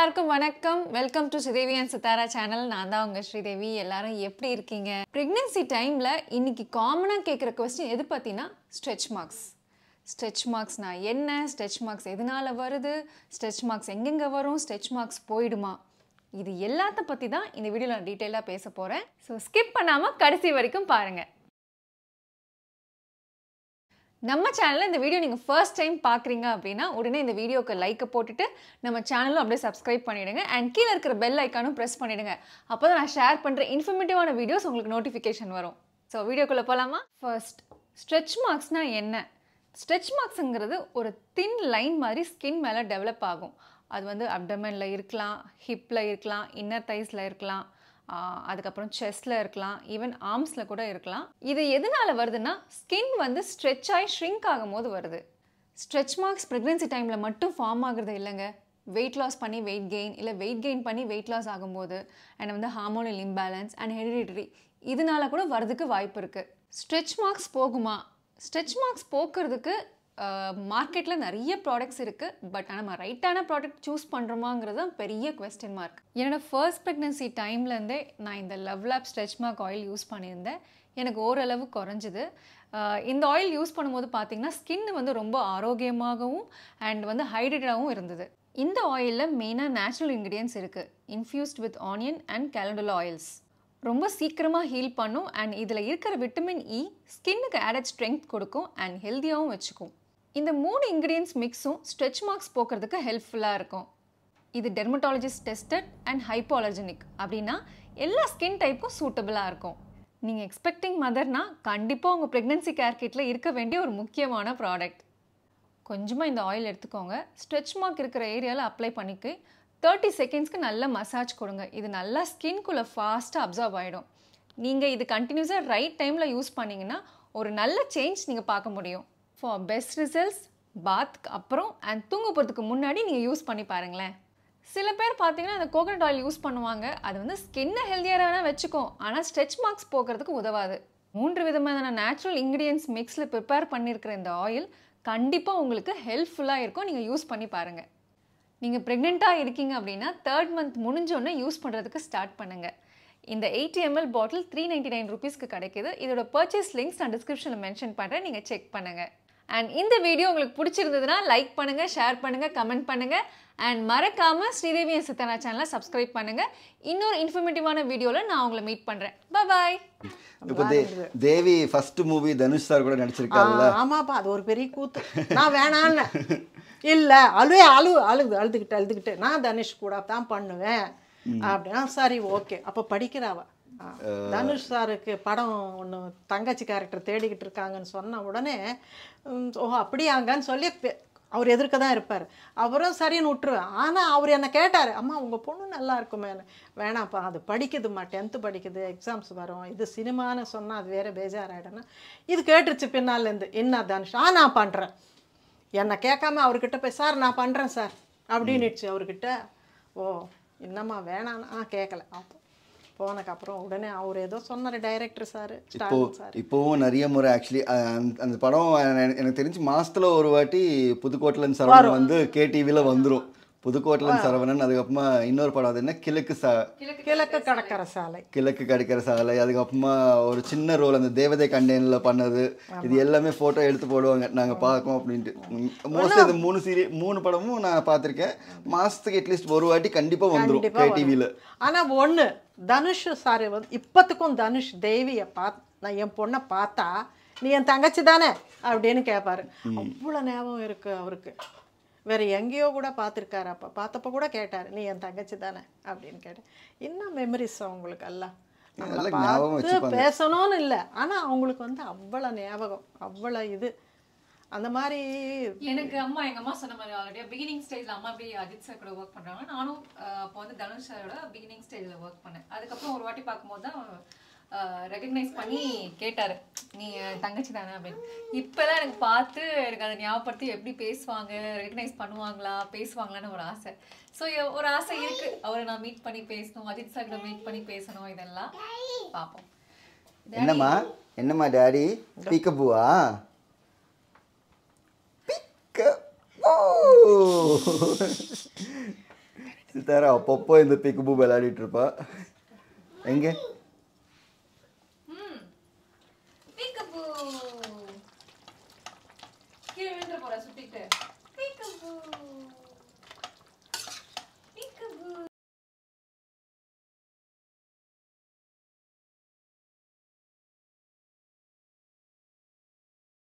எல்லாருக்கும் வணக்கம் welcome to Sridevi and Sithara channel நான் தான் உங்கள் ஸ்ரீதேவி எல்லாரும் எப்படி இருக்கீங்க ப்ரெக்னென்சி டைமில் இன்னைக்கு காமனாக கேட்குற கொஸ்டின் எது பார்த்தீங்கன்னா ஸ்ட்ரெச் மார்க்ஸ் ஸ்ட்ரெச் மார்க்ஸ்னா என்ன ஸ்ட்ரெச் மார்க்ஸ் எதனால் வருது ஸ்ட்ரெச் மார்க்ஸ் எங்கெங்கே வரும் ஸ்ட்ரெச் மார்க்ஸ் போயிடுமா இது எல்லாத்த பற்றி தான் இந்த வீடியோவில் நான் டீட்டெயிலாக பேச போகிறேன் ஸோ ஸ்கிப் பண்ணாமல் கடைசி வரைக்கும் பாருங்கள் நம்ம சேனலில் இந்த வீடியோ நீங்கள் ஃபர்ஸ்ட் டைம் பார்க்குறீங்க அப்படின்னா உடனே இந்த வீடியோக்கு லைக்கை போட்டுட்டு நம்ம சேனலும் அப்படியே சப்ஸ்கிரைப் பண்ணிவிடுங்க அண்ட் கீழே இருக்கிற பெல் ஐக்கானும் ப்ரெஸ் பண்ணிவிடுங்க அப்போ தான் நான் ஷேர் பண்ணுற இன்ஃபர்மேட்டிவான வீடியோஸ் உங்களுக்கு நோட்டிஃபிகேஷன் வரும் ஸோ வீடியோக்குள்ளே போகலாமா ஃபர்ஸ்ட் ஸ்ட்ரெச் மார்க்ஸ்னால் என்ன ஸ்ட்ரெச் மார்க்ஸுங்கிறது ஒரு தின் லைன் மாதிரி ஸ்கின் மேலே டெவலப் ஆகும் அது வந்து அப்டமனில் இருக்கலாம் ஹிப்பில் இருக்கலாம் இன்னர் தைஸில் இருக்கலாம் ஆஹ் அதுக்கப்புறம் செஸ்டில் இருக்கலாம் ஈவன் ஆர்ம்ஸில் கூட இருக்கலாம் இது எதனால் வருதுன்னா ஸ்கின் வந்து ஸ்ட்ரெச் ஆகி ஷ்ரிங்க் ஆகும்போது வருது ஸ்ட்ரெச் மார்க்ஸ் ப்ரெக்னென்சி டைமில் மட்டும் ஃபார்ம் ஆகுறது இல்லைங்க வெயிட் லாஸ் பண்ணி வெயிட் கெயின் இல்லை வெயிட் கெயின் பண்ணி வெயிட் லாஸ் ஆகும்போது அண்ட் வந்து ஹார்மோனல் இம்பேலன்ஸ் அண்ட் ஹெரிடிட்டரி இதனால கூட வரதுக்கு வாய்ப்பு இருக்குது ஸ்ட்ரெச் மார்க்ஸ் போகுமா ஸ்ட்ரெச் மார்க்ஸ் போக்குறதுக்கு மார்க்கெட்டில் நிறைய ப்ராடக்ட்ஸ் இருக்குது பட் ஆனால் நம்ம ரைட்டான ப்ராடக்ட் சூஸ் பண்ணுறோமாங்கிறது தான் பெரிய கொஸ்டின் மார்க் என்னோட ஃபர்ஸ்ட் ப்ரெக்னென்சி டைம்லேருந்தே நான் இந்த love lab stretch mark oil use பண்ணியிருந்தேன் எனக்கு ஓரளவு குறைஞ்சிது ஆஹ் இந்த ஆயில் யூஸ் பண்ணும்போது பார்த்தீங்கன்னா ஸ்கின் வந்து ரொம்ப ஆரோக்கியமாகவும் அண்ட் வந்து ஹைட்ரேட்டடாகவும் இருந்தது இந்த ஆயிலில் மெயினாக நேச்சுரல் இன்க்ரீடியன்ஸ் இருக்குது infused with onion and calendula oils ரொம்ப சீக்கிரமாக ஹீல் பண்ணும் அண்ட் இதில் இருக்கிற விட்டமின் இ ஸ்கின்னுக்கு ஆடட் ஸ்ட்ரென்த் கொடுக்கும் அண்ட் ஹெல்த்தியாகவும் வச்சுக்கும் இந்த மூணு இன்க்ரீடியன்ஸ் மிக்ஸும் ஸ்ட்ரெச் மார்க்ஸ் போக்குறதுக்கு ஹெல்ப்ஃபுல்லாக இருக்கும் இது டெர்மட்டாலஜிஸ்ட் டெஸ்டட் அண்ட் ஹைப்போலர்ஜெனிக் அப்படின்னா எல்லா ஸ்கின் டைப்புக்கும் சூட்டபிளாக இருக்கும் நீங்கள் எக்ஸ்பெக்டிங் மதர்னா கண்டிப்பாக உங்கள் ப்ரெக்னென்சி கேர் கிட்டில் இருக்க வேண்டிய ஒரு முக்கியமான ப்ராடக்ட் கொஞ்சமாக இந்த ஆயில் எடுத்துக்கோங்க ஸ்ட்ரெச் மார்க் இருக்கிற ஏரியாவில் அப்ளை பண்ணிக்கு தேர்ட்டி செகண்ட்ஸ்க்கு நல்ல மசாஜ் கொடுங்க இது நல்லா ஸ்கின்குள்ளே ஃபாஸ்ட்டாக அப்சர்வ் ஆகிடும் நீங்கள் இது கண்டினியூஸாக ரைட் டைமில் யூஸ் பண்ணிங்கன்னா ஒரு நல்ல சேஞ்ச் நீங்கள் பார்க்க முடியும் ஃபார் பெஸ்ட் ரிசல்ட்ஸ் பாத்க்கு அப்புறம் அண்ட் தூங்க போகிறதுக்கு முன்னாடி நீங்கள் யூஸ் பண்ணி பாருங்களேன் சில பேர் பார்த்தீங்கன்னா அந்த கோகனட் ஆயில் யூஸ் பண்ணுவாங்க அது வந்து ஸ்கின்னை ஹெல்த்தியாக வேணால் வச்சுக்கும் ஆனால் ஸ்ட்ரெச் மார்க்ஸ் போக்குறதுக்கு உதவாது மூன்று விதமான நேச்சுரல் இன்க்ரீடியன்ஸ் மிக்ஸில் ப்ரிப்பேர் பண்ணியிருக்கிற இந்த ஆயில் கண்டிப்பாக உங்களுக்கு ஹெல்ப்ஃபுல்லாக இருக்கும் நீங்கள் யூஸ் பண்ணி பாருங்கள் நீங்கள் ப்ரெக்னெண்ட்டாக இருக்கீங்க அப்படின்னா தேர்ட் மந்த் முடிஞ்சோடனே யூஸ் பண்ணுறதுக்கு ஸ்டார்ட் பண்ணுங்கள் இந்த eighty ML bottle three ninety nine ருபீஸ்க்கு கிடைக்குது இதோட பர்ச்சேஸ் லிங்க்ஸ் நான் டிஸ்கிரிப்ஷனில் மென்ஷன் பண்ணுறேன் நீங்கள் செக் பண்ணுங்கள் அண்ட் இந்த வீடியோ உங்களுக்கு பிடிச்சிருந்ததுன்னா லைக் பண்ணுங்கள் ஷேர் பண்ணுங்கள் கமெண்ட் பண்ணுங்கள் அண்ட் மறக்காமல் ஸ்ரீதேவி and சித்தனா சேனலை சப்ஸ்கிரைப் பண்ணுங்கள் இன்னொரு இன்ஃபர்மேட்டிவான வீடியோவில் நான் உங்களை மீட் பண்ணுறேன் பாய் இப்போ தே Devi first movie Dhanush sir கூட நடிச்சிருக்காருல்ல ஆ, ஆமாப்பா அது ஒரு பெரிய கூத்து நான் வேணான்னு இல்ல அழுவே அழு அழுது அழுதுகிட்டு அழுதுகிட்டு நான் தனுஷ் கூட தான் பண்ணுவேன் அப்படின்னா சரி ஓகே அப்போ படிக்கிறாவ ஆ, தனுஷ் சாருக்கு படம் ஒன்று தங்கச்சி கேரக்டர் தேடிக்கிட்டு இருக்காங்கன்னு சொன்ன உடனே ம், ஓ அப்படியாங்கன்னு சொல்லி பெ- அவர் எதிர்க்க தான் இருப்பார் அவரும் சரின்னு விட்டுருவேன் ஆனால் அவர் என்ன கேட்டார் அம்மா உங்கள் பொண்ணு நல்லா இருக்குமேன்னு வேணாம்ப்பா அது படிக்குதும்மா டென்த்து படிக்குது எக்ஸாம்ஸ் வரும் இது சினிமான்னு சொன்னால் அது வேறு பேஜாராயிடும்னா இது கேட்டுருச்சு பின்னாலேருந்து என்ன தனுஷ் ஆ நான் பண்ணுறேன் என்னை கேட்காம அவர்கிட்ட போய் சார் நான் பண்ணுறேன் சார் அப்படின்னுச்சு அவர்கிட்ட ஓ என்னம்மா வேணான்னு ஆ கேட்கல அப்போ போனதுக்கப்புறம் உடனே அவர் ஏதோ சொன்னார் டைரக்டர் சார் இப்போ ஸ்டாலின் சார் இப்போவும் நிறைய முறை ஆக்சுவலி அந்த படம் எனக்கு எனக்கு தெரிஞ்சு மாசத்துல ஒரு வாட்டி புதுக்கோட்டைலன் சரவணன் வந்து கேடிவியில் வந்துரும் புதுக்கோட்டைலன் சரவணன் அதுக்கப்புறமா இன்னொரு படம் அது என்ன கிழக்கு சா கிழக்கு கடற்கரை சாலை கிழக்கு கடிக்கிற சாலை அதுக்கப்புறமா ஒரு சின்ன ரோல் அந்த தேவதை கண்டேன்ல பண்ணது இது எல்லாமே ஃபோட்டோ எடுத்து போடுவாங்க நாங்கள் பார்க்கோம் அப்படின்ட்டு மோஸ்ட்லி இந்த மூணு சீரி மூணு படமும் நான் பார்த்துருக்கேன் மாதத்துக்கு அட்லீஸ்ட் ஒரு வாட்டி கண்டிப்பாக வந்துடும் கேடிவியில் ஆனால் ஒன்று தனுஷ் சார் வந்து இப்போத்துக்கும் தனுஷ் தேவியை பாத் நான் என் பொண்ணை பார்த்தா நீ என் தங்கச்சி தானே அப்படின்னு கேட்பாரு அவ்வளோ ஞாபகம் இருக்கு அவருக்கு வேற எங்கேயோ கூட பார்த்துருக்காரு அப்போ பார்த்தப்ப கூட கேட்டார் நீ என் தங்கச்சி தானே அப்படின்னு கேட்டேன் இன்னும் மெமரிஸ் அவங்களுக்கு எல்லாம் நம்மளை நல்லா ஞாபகம் பார்த்து வச்சுப்பாங்க. பேசணும்னு இல்லை ஆனால் அவங்களுக்கு வந்து அவ்வளோ ஞாபகம் அவ்வளோ இது அந்த மாதிரி எனக்கு அம்மா எங்க அம்மா சொன்ன மாதிரி ஆல்ரெடி பிகினிங் ஸ்டேஜ்ல அம்மா அப்படியே அஜித் சார் கூட ஒர்க் பண்றாங்க நானும் அஹ், அப்போ வந்து தனுஷ் சாரோட பிகினிங் ஸ்டேஜ்ல ஒர்க் பண்ணேன் அதுக்கப்புறம் ஒரு வாட்டி பார்க்கும்போது தான் ரெகக்னைஸ் பண்ணி கேட்டாரு நீ என் தங்கச்சி தானே அப்படின்னு இப்பதான் எனக்கு பார்த்து எனக்கு அதை ஞாபகப்படுத்தி எப்படி பேசுவாங்க ரெகக்னைஸ் பண்ணுவாங்களா பேசுவாங்களான்னு ஒரு ஆசை ஸோ ஒரு ஆசை இருக்கு அவரை நான் மீட் பண்ணி பேசணும் அஜித் சார் மீட் பண்ணி பேசணும் இதெல்லாம் பார்ப்போம் என்னம்மா என்னம்மா டாடி பீக்கபுவா பீக்க சித்தாரா அப்பப்போ இந்த பிக்குபூ விளையாடிட்டு இருப்பா எங்க கீழே விழுந்துற போற சுத்திட்டு